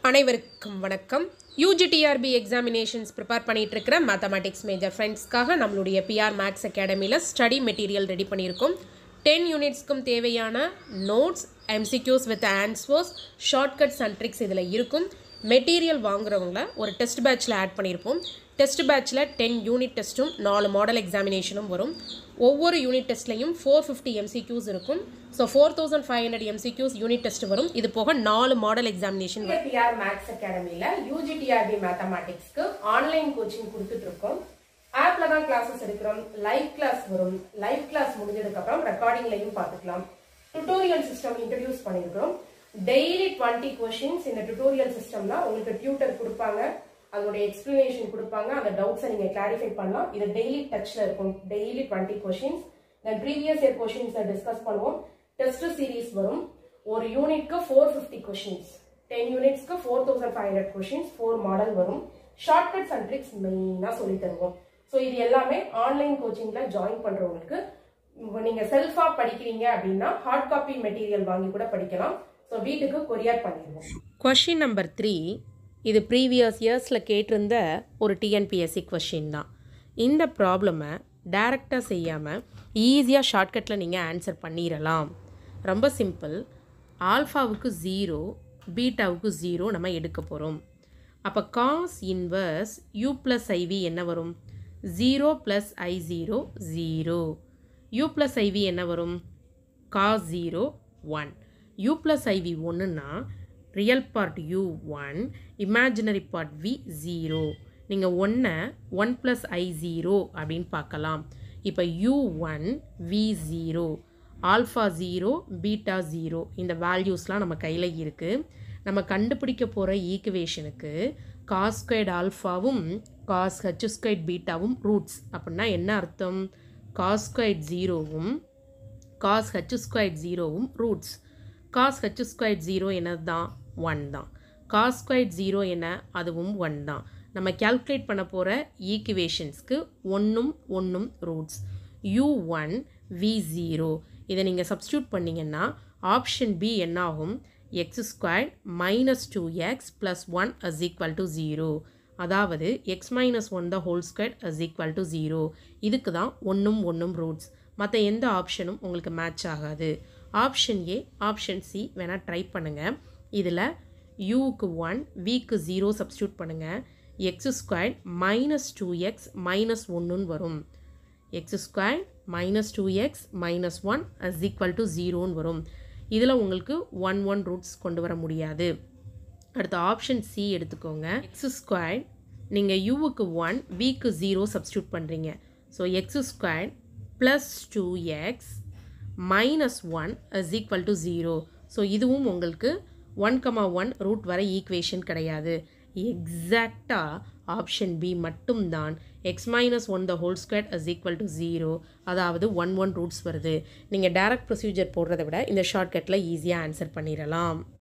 அனைவருக்கும் வணக்கம் UGTRB examinations prepare பண்ணிட்டு இருக்கிற மேத்தமேட்டிக்ஸ் மேஜர் ஃப்ரெண்ட்ஸ்க்காக நம்மளுடைய பிஆர் மேக்ஸ் அகாடமியில் ஸ்டடி மெட்டீரியல் ரெடி பண்ணியிருக்கோம் டென் யூனிட்ஸ்க்கும் தேவையான notes MCQs with answers shortcuts and tricks இதில் இருக்கும் மெட்டீரியல் வாங்குறவங்கள ஒரு டெஸ்ட் பேட்ச்சில் ஆட் பண்ணியிருப்போம் டெஸ்ட் பேட்ச்சில் டென் யூனிட் டெஸ்ட்டும் நாலு மாடல் எக்ஸாமினேஷனும் வரும் ஒவ்வொரு யூனிட் டெஸ்ட்லையும் ஃபோர் ஃபிஃப்டி எம்சிக்யூஸ் இருக்கும் so four thousand five hundred MCQs unit test வரும் இது போக நாலு மாடல் எக்ஸாமினேஷன் வரும் பிஆர் மேக்ஸ் அகாடமியில் யூஜிடிஆர்பி மேத்தமேட்டிக்ஸ்க்கு ஆன்லைன் கோச்சிங் கொடுத்துட்டு இருக்கோம் ஆப்ல தான் கிளாஸஸ் எடுக்கிறோம் லைவ் கிளாஸ் வரும் லைவ் கிளாஸ் முடிஞ்சதுக்கு அப்புறம் ரெக்கார்டிங்லையும் பார்த்துக்கலாம் டுட்டோரியல் சிஸ்டம் இன்ட்ரடியூஸ் பண்ணியிருக்கிறோம் டெய்லி டுவெண்ட்டி கொஷின்ஸ் இந்த டுட்டோரியல் சிஸ்டம்ல உங்களுக்கு டியூட்டர் கொடுப்பாங்க அதோட எக்ஸ்பிளனேஷன் கொடுப்பாங்க அந்த டவுட்ஸை நீங்க கிளாரிஃபை பண்ணலாம் இது டெய்லி டச்ல இருக்கும் daily twenty questions then previous year கொஷின்ஸை டிஸ்கஸ் பண்ணுவோம் டெஸ்ட் சீரீஸ் வரும் ஒரு யூனிட்க்கு ஃபோர் ஃபிஃப்டி கொஷின்ஸ் டென் யூனிட்ஸ்க்கு four thousand five hundred questions four model வரும் ஷார்ட்கட்ஸ் அண்ட் ட்ரிக்ஸ் மெயினாக சொல்லி தருவோம் ஸோ இது எல்லாமே ஆன்லைன் கோச்சிங்ல ஜாயின் பண்றவங்களுக்கு உங்க நீங்க செல்ஃபா படிக்கிறீங்க அப்படின்னா ஹார்ட் காப்பி மெட்டீரியல் வாங்கி கூட படிக்கலாம் ஸோ வீட்டுக்கு கொரியர் பண்ணிடுவோம் கொஷின் நம்பர் த்ரீ இது ப்ரீவியஸ் இயர்ஸில் கேட்டிருந்த ஒரு டிஎன்பிஎஸ்சி கொஷின் தான் இந்த ப்ராப்ளமை டைரெக்டாக செய்யாமல் ஈஸியாக ஷார்ட்கட்டில் நீங்கள் ஆன்சர் பண்ணிடலாம் ரொம்ப சிம்பிள் ஆல்ஃபாவுக்கு ஜீரோ பீட்டாவுக்கு ஜீரோ நம்ம எடுக்க போகிறோம் அப்போ cos inverse u plus i v என்ன வரும் zero plus i zero zero u plus i v என்ன வரும் cos zero one u plus i v ஒன்றுனா real part u one imaginary part v zero நீங்கள் ஒன்றை ஒன் ப்ளஸ் ஐ ஜீரோ அப்படின்னு பார்க்கலாம் இப்போ u one v zero alpha zero beta zero இந்த வேல்யூஸ்லாம் நம்ம கையில் இருக்குது நம்ம கண்டுபிடிக்க போகிற ஈக்குவேஷனுக்கு காஸ் ஸ்கொயர்ட் ஆல்ஃபாவும் காஸ் ஹச் ஸ்கொயர்ட் பீட்டாவும் ரூட்ஸ் அப்படின்னா என்ன அர்த்தம் காஸ் ஸ்கொயர்ட் ஜீரோவும் காஸ் ஹச் ஸ்கொயர்ட் ஜீரோவும் roots cos h squared zero என்னது தான் ஒன் தான் காஸ் ஸ்கொயர்ட் ஜீரோ என்ன அதுவும் ஒன் தான் நம்ம கேல்குலேட் பண்ண போகிற ஈக்குவேஷன்ஸ்க்கு ஒன்றும் ஒன்றும் roots u one v zero இதை நீங்கள் சப்ஸ்டியூட் பண்ணிங்கன்னா ஆப்ஷன் பி என்ன ஆகும் x square minus two x plus one is equal to zero அதாவது x minus one the whole square is equal to zero இதுக்கு தான் ஒன்றும் ஒன்றும் ரூட்ஸ் மற்ற எந்த ஆப்ஷனும் உங்களுக்கு மேட்ச் ஆகாது ஆப்ஷன் ஏ ஆப்ஷன் சி வேணால் ட்ரை பண்ணுங்கள் இதில் யூக்கு ஒன் விக்கு ஜீரோ சப்ஸ்டியூட் பண்ணுங்கள் x square minus two x minus ஒன்றுன்னு வரும் x square minus two x minus one is equal to ஜீரோன்னு வரும் இதில் உங்களுக்கு ஒன் ஒன் ரூட்ஸ் கொண்டு வர முடியாது அடுத்த ஆப்ஷன் சி எடுத்துக்கோங்க எக்ஸ் ஸ்கொயர் நீங்கள் யூவுக்கு ஒன் விக்கு ஜீரோ சப்ஸ்டியூட் பண்ணுறீங்க so x square plus two x minus one is equal to zero so இதுவும் உங்களுக்கு ஒன் கமா ஒன் ரூட் வர ஈக்குவேஷன் கிடையாது எக்ஸாக்டாக ஆப்ஷன் பி மட்டும்தான் x minus one the whole square is equal to zero அதாவது one one roots வருது நீங்கள் direct procedure போடுறத விட இந்த ஷார்ட்கட்டில் ஈஸியாக ஆன்சர் பண்ணிடலாம்